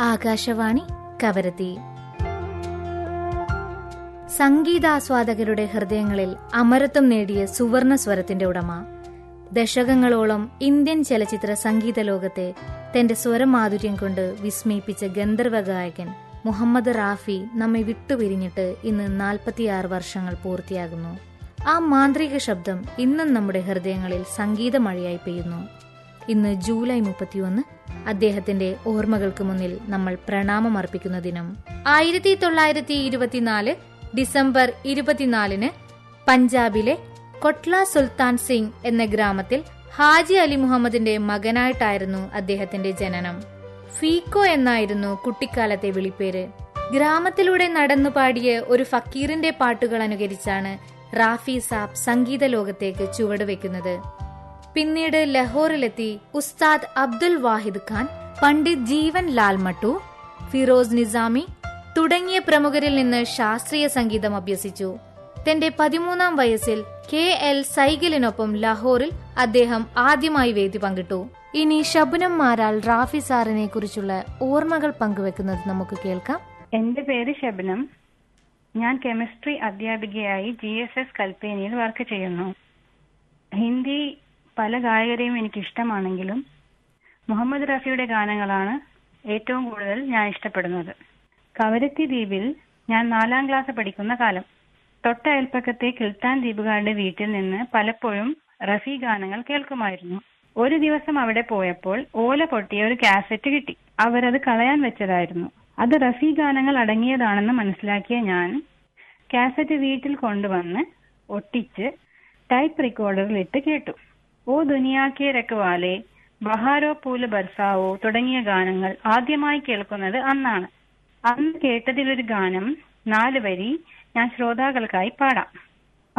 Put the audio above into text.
ആകാശവാണി കവരത്തി സംഗീതാസ്വാദകരുടെ ഹൃദയങ്ങളിൽ അമരത്വം നേടിയ സുവർണ സ്വരത്തിന്റെ ഉടമ ദശകങ്ങളോളം ഇന്ത്യൻ ചലച്ചിത്ര സംഗീത ലോകത്തെ തന്റെ സ്വരമാധുര്യം കൊണ്ട് വിസ്മയിപ്പിച്ച ഗന്ധർവ ഗായകൻ മുഹമ്മദ് റാഫി നമ്മെ വിട്ടുപിരിഞ്ഞിട്ട് ഇന്ന് നാൽപ്പത്തിയാറ് വർഷങ്ങൾ പൂർത്തിയാകുന്നു ആ മാന്ത്രിക ശബ്ദം ഇന്നും നമ്മുടെ ഹൃദയങ്ങളിൽ സംഗീതമഴയായി പെയ്യുന്നു ഇന്ന് ജൂലൈ മുപ്പത്തിയൊന്ന് അദ്ദേഹത്തിന്റെ ഓർമ്മകൾക്ക് മുന്നിൽ നമ്മൾ പ്രണാമം അർപ്പിക്കുന്ന ദിനം ആയിരത്തി തൊള്ളായിരത്തി ഇരുപത്തിനാല് ഡിസംബർ ഇരുപത്തിനാലിന് പഞ്ചാബിലെ കൊട്ല സുൽത്താൻ സിംഗ് എന്ന ഗ്രാമത്തിൽ ഹാജി അലി മുഹമ്മദിന്റെ മകനായിട്ടായിരുന്നു അദ്ദേഹത്തിന്റെ ജനനം ഫീക്കോ എന്നായിരുന്നു കുട്ടിക്കാലത്തെ വിളിപ്പേര് ഗ്രാമത്തിലൂടെ നടന്നു പാടിയ ഒരു ഫക്കീറിന്റെ പാട്ടുകൾ അനുകരിച്ചാണ് റാഫി സാബ് സംഗീത ലോകത്തേക്ക് ചുവടുവെക്കുന്നത് പിന്നീട് ലഹോറിലെത്തി ഉസ്താദ് അബ്ദുൽ വാഹിദ് ഖാൻ പണ്ഡിറ്റ് ജീവൻ ലാൽ മട്ടു ഫിറോസ് നിസാമി തുടങ്ങിയ പ്രമുഖരിൽ നിന്ന് ശാസ്ത്രീയ സംഗീതം അഭ്യസിച്ചു തന്റെ പതിമൂന്നാം വയസ്സിൽ കെ എൽ സൈഗലിനൊപ്പം ലാഹോറിൽ അദ്ദേഹം ആദ്യമായി വേദി പങ്കിട്ടു ഇനി ശബുനം മാരാൽ റാഫി സാറിനെ കുറിച്ചുള്ള ഓർമ്മകൾ പങ്കുവെക്കുന്നത് നമുക്ക് കേൾക്കാം എന്റെ പേര് ശബനം ഞാൻ കെമിസ്ട്രി അധ്യാപികയായി ജി എസ് എസ് കൽപ്പേനിയിൽ വർക്ക് ചെയ്യുന്നു ഹിന്ദി പല ഗായകരെയും എനിക്ക് ഇഷ്ടമാണെങ്കിലും മുഹമ്മദ് റഫിയുടെ ഗാനങ്ങളാണ് ഏറ്റവും കൂടുതൽ ഞാൻ ഇഷ്ടപ്പെടുന്നത് കവരത്തി ദ്വീപിൽ ഞാൻ നാലാം ക്ലാസ് പഠിക്കുന്ന കാലം തൊട്ട അയൽപ്പക്കത്തെ കിൽത്താൻ ദ്വീപുകാരുടെ വീട്ടിൽ നിന്ന് പലപ്പോഴും റഫി ഗാനങ്ങൾ കേൾക്കുമായിരുന്നു ഒരു ദിവസം അവിടെ പോയപ്പോൾ ഓല പൊട്ടിയ ഒരു കാസറ്റ് കിട്ടി അവരത് കളയാൻ വെച്ചതായിരുന്നു അത് റഫി ഗാനങ്ങൾ അടങ്ങിയതാണെന്ന് മനസ്സിലാക്കിയ ഞാൻ കാസറ്റ് വീട്ടിൽ കൊണ്ടുവന്ന് ഒട്ടിച്ച് ടൈപ്പ് റെക്കോർഡറിൽ ഇട്ട് കേട്ടു ഓ ദുനിയാക്കെ രക്കവാലെ ബഹാരോ പൂല് ബർസാവോ തുടങ്ങിയ ഗാനങ്ങൾ ആദ്യമായി കേൾക്കുന്നത് അന്നാണ് അന്ന് കേട്ടതിലൊരു ഗാനം നാല് വരി ഞാൻ ശ്രോതാക്കൾക്കായി പാടാം